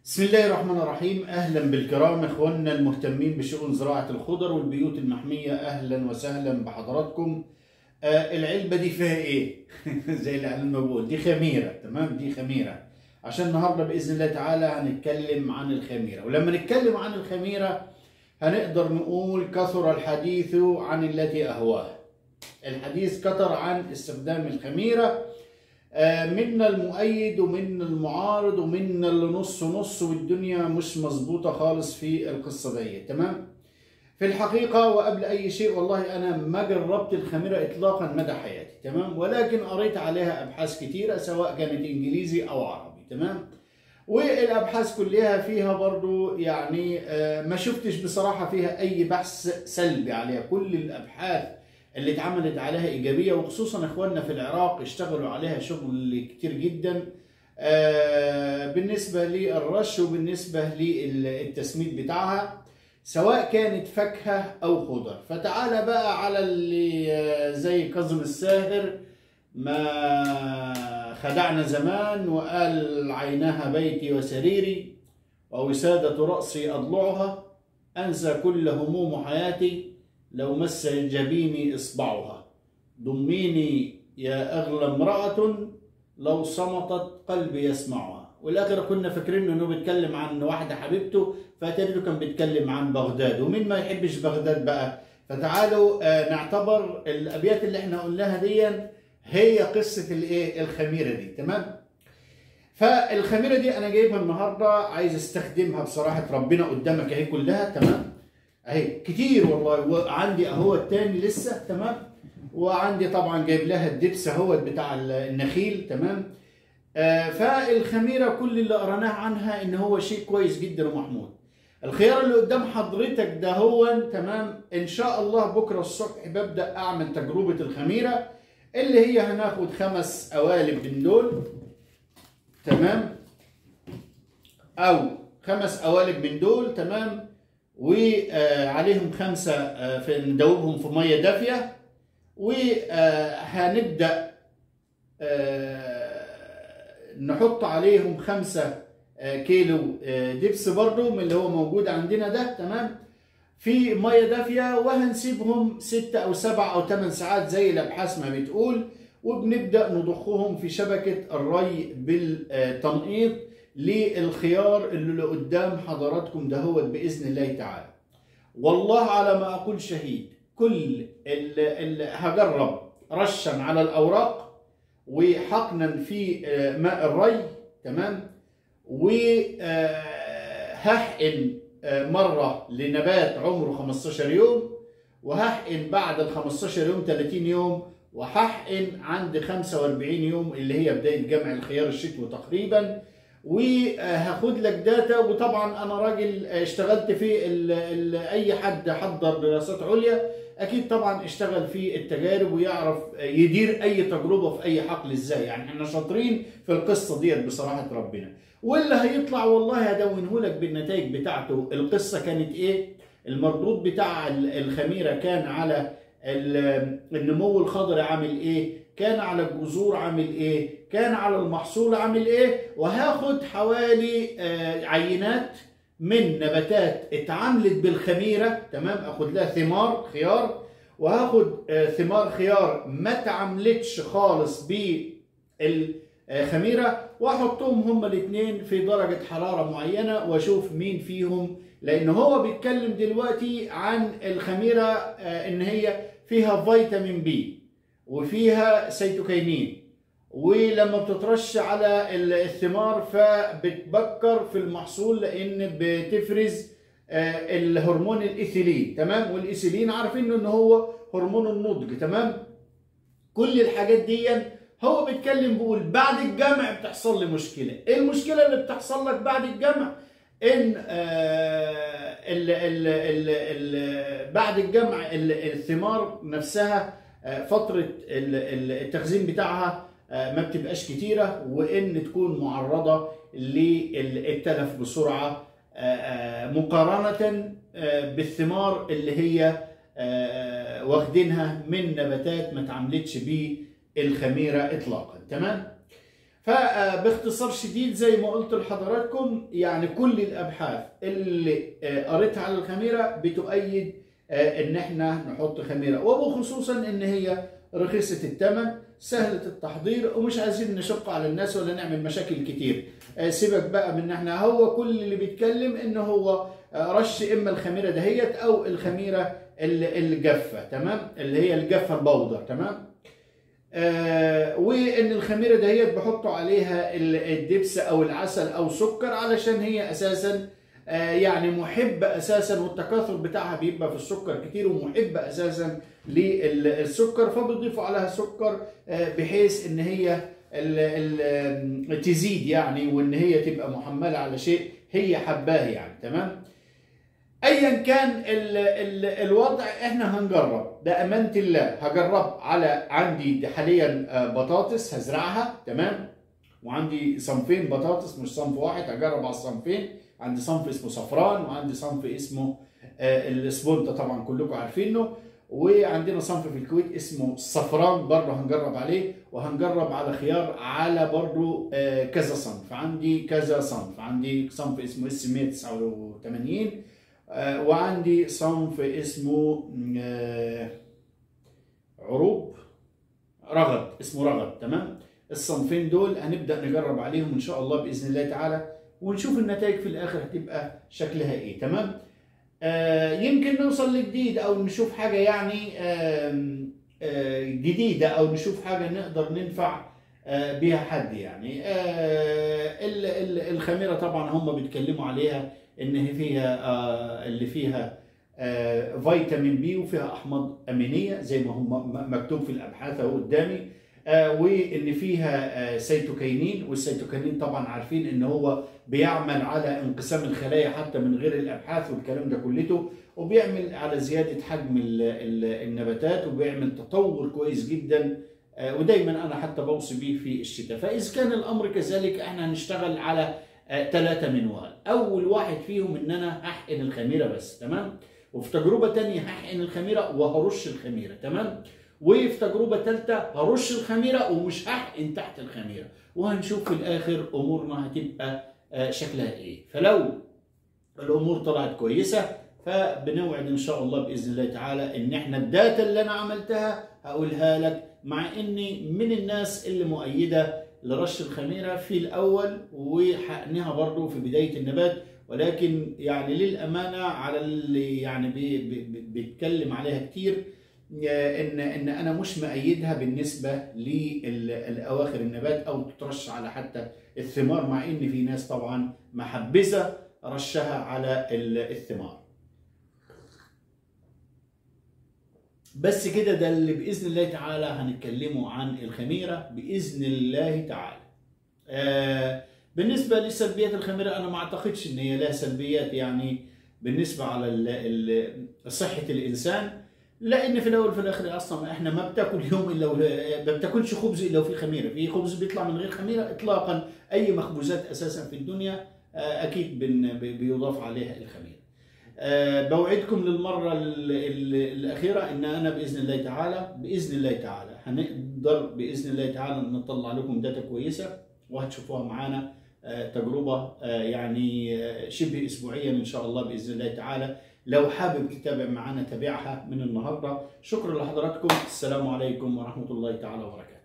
بسم الله الرحمن الرحيم اهلا بالكرام اخواننا المهتمين بشؤون زراعه الخضر والبيوت المحميه اهلا وسهلا بحضراتكم آه العلبه دي فيها ايه زي اللي اعلان ما بقول دي خميره تمام دي خميره عشان النهارده باذن الله تعالى هنتكلم عن الخميره ولما نتكلم عن الخميره هنقدر نقول كثر الحديث عن التي اهواه الحديث كثر عن استخدام الخميره منا المؤيد ومنا المعارض ومنا اللي نص نص والدنيا مش مظبوطه خالص في القصه دي تمام في الحقيقه وقبل اي شيء والله انا ما جربت الخميره اطلاقا مدى حياتي تمام ولكن قريت عليها ابحاث كتيره سواء كانت انجليزي او عربي تمام والابحاث كلها فيها برضو يعني ما شفتش بصراحه فيها اي بحث سلبي عليها كل الابحاث اللي اتعملت عليها ايجابيه وخصوصا اخواننا في العراق اشتغلوا عليها شغل كتير جدا بالنسبه للرش وبالنسبه للتسميد بتاعها سواء كانت فاكهه او خضر فتعالى بقى على اللي زي كاظم الساهر ما خدعنا زمان وقال عيناها بيتي وسريري ووسادة رأسي أضلعها أنسى كل هموم حياتي لو مس جبيني إصبعها ضميني يا أغلى امرأة لو صمتت قلبي يسمعها والآخر كنا فاكرين إنه بيتكلم عن واحدة حبيبته فأتاري كان بيتكلم عن بغداد ومين ما يحبش بغداد بقى فتعالوا نعتبر الأبيات اللي احنا قلناها دي هي قصة الإيه الخميرة دي تمام فالخميرة دي أنا جايبها النهاردة عايز استخدمها بصراحة ربنا قدامك أهي كلها تمام اهي كتير والله وعندي اهو التاني لسه تمام وعندي طبعا جايب لها الدبس اهوت بتاع النخيل تمام آه فالخميره كل اللي قرناه عنها ان هو شيء كويس جدا ومحمود الخيار اللي قدام حضرتك ده هو تمام ان شاء الله بكره الصبح ببدا اعمل تجربه الخميره اللي هي هناخد خمس قوالب من دول تمام او خمس قوالب من دول تمام وعليهم خمسة في ندوبهم في مية دافية وهنبدأ نحط عليهم خمسة كيلو دبس برضو من اللي هو موجود عندنا ده تمام في مية دافية وهنسيبهم ستة أو سبعة أو ثمان ساعات زي الأبحاث ما بتقول وبنبدأ نضخهم في شبكة الري بالتنقيط للخيار اللي قدام حضراتكم دهوت باذن الله تعالى والله على ما اقول شهيد كل اللي هجرب رشا على الاوراق وحقنا في ماء الري تمام وهحقن مره لنبات عمره 15 يوم وهحقن بعد ال 15 يوم 30 يوم وهحقن عند 45 يوم اللي هي بدايه جمع الخيار الشتوي تقريبا وهاخد لك داتا وطبعا انا راجل اشتغلت في ال ال اي حد حضر دراسات عليا اكيد طبعا اشتغل في التجارب ويعرف يدير اي تجربه في اي حقل ازاي يعني احنا شاطرين في القصه ديت بصراحه ربنا واللي هيطلع والله هدونه لك بالنتائج بتاعته القصه كانت ايه المردود بتاع الخميره كان على النمو الخضري عامل ايه كان على الجذور عامل ايه كان على المحصول عامل ايه وهاخد حوالي عينات من نباتات اتعاملت بالخميره تمام اخد لها ثمار خيار وهاخد ثمار خيار ما اتعاملتش خالص بالخميره واحطهم هما الاثنين في درجه حراره معينه واشوف مين فيهم لان هو بيتكلم دلوقتي عن الخميره ان هي فيها فيتامين بي وفيها سيتوكينين ولما بتترش على الثمار فبتبكر في المحصول لان بتفرز الهرمون الايثيلين تمام والايثيلين عارفين ان هو هرمون النضج تمام كل الحاجات دي هو بيتكلم بيقول بعد الجمع بتحصل لي مشكله ايه المشكله اللي بتحصل لك بعد الجمع ان ال ال ال ال بعد الجمع الثمار نفسها فترة التخزين بتاعها ما بتبقاش كتيرة وإن تكون معرضة للتلف بسرعة مقارنة بالثمار اللي هي واخدينها من نباتات ما اتعاملتش بالخميرة إطلاقا تمام فباختصار شديد زي ما قلت لحضراتكم يعني كل الابحاث اللي آه، قريتها على الخميره بتؤيد آه، ان احنا نحط خميره وخصوصا ان هي رخيصه الثمن سهله التحضير ومش عايزين نشق على الناس ولا نعمل مشاكل كتير آه، سيبك بقى من احنا هو كل اللي بيتكلم ان هو آه، رش اما الخميره دهيت او الخميره ال- الجافه تمام اللي هي الجافه البودر تمام آه وان الخميره دهيت بحطوا عليها ال- الدبس او العسل او سكر علشان هي اساسا آه يعني محبه اساسا والتكاثر بتاعها بيبقى في السكر كتير ومحبه اساسا للسكر فبيضيفوا عليها سكر آه بحيث ان هي ال ال تزيد يعني وان هي تبقى محمله على شيء هي حباه يعني تمام ايا كان ال ال الوضع احنا هنجرب بامانه الله هجرب على عندي حاليا آه، بطاطس هزرعها تمام وعندي صنفين بطاطس مش صنف واحد هجرب على الصنفين عندي صنف اسمه صفران وعندي صنف اسمه آه، السبونتا طبعا كلكم عارفينه وعندنا صنف في الكويت اسمه الصفران برضه هنجرب عليه وهنجرب على خيار على برضه آه، كذا صنف عندي كذا صنف عندي صنف اسمه اس 189 آه، وعندي صنف اسمه آه، عروب رغد اسمه رغد تمام الصنفين دول هنبدا نجرب عليهم ان شاء الله باذن الله تعالى ونشوف النتائج في الاخر هتبقى شكلها ايه تمام آه يمكن نوصل لجديد او نشوف حاجه يعني آم، آه جديده او نشوف حاجه نقدر ننفع آه بيها حد يعني آه ال- ال- الخميره طبعا هم بيتكلموا عليها ان هي فيها آه اللي فيها آه فيتامين بي وفيها احماض امينيه زي ما هم م- مكتوب في الابحاث اهو قدامي آه وان فيها آه سيتوكينين والسيتوكينين طبعا عارفين ان هو بيعمل على انقسام الخلايا حتى من غير الابحاث والكلام ده كلته وبيعمل على زياده حجم ال- ال- النباتات وبيعمل تطور كويس جدا آه، ودايما انا حتى بوصي بيه في الشتاء فاذا كان الامر كذلك احنا هنشتغل على ثلاثه منوال اول واحد فيهم ان انا هحقن الخميره بس تمام وفي تجربه تانية هحقن الخميره وهرش الخميره تمام وفي تجربه ثالثه هرش الخميره ومش هحقن تحت الخميره وهنشوف في الاخر امورنا هتبقى آه، شكلها ايه فلو الامور طلعت كويسه فبنوعد ان شاء الله باذن الله تعالى ان احنا الداتا اللي انا عملتها هقولها لك مع اني من الناس اللي مؤيده لرش الخميره في الاول وحقنها برضو في بدايه النبات ولكن يعني للامانه على اللي يعني بي بي بي- بيتكلم عليها كتير آه، ان ان انا مش مؤيدها بالنسبه لاواخر النبات او تترش على حتى الثمار مع ان في ناس طبعا محبذه رشها على ال- الثمار بس كده ده اللي باذن الله تعالى هنتكلموا عن الخميره باذن الله تعالى آه بالنسبه لسلبيات الخميره انا ما اعتقدش ان هي لها سلبيات يعني بالنسبه على ال- ال- صحه الانسان لان في الاول وفي الاخر اصلا احنا ما بتاكل يوم الا و- ما بتاكلش خبز الا وفيه خميره في خبز بيطلع من غير خميره اطلاقا اي مخبوزات اساسا في الدنيا آه، اكيد بن- بي- بيضاف عليها الخميره آه، بوعدكم للمره ال- ال- الاخيره ان انا باذن الله تعالى باذن الله تعالى هنقدر باذن الله تعالى نطلع لكم داتا كويسه وهتشوفوها معانا آه، تجربه آه، يعني آه، شبه اسبوعيا ان شاء الله باذن الله تعالى لو حابب تتابع معنا تابعها من النهارده شكرا لحضراتكم السلام عليكم ورحمه الله تعالى وبركاته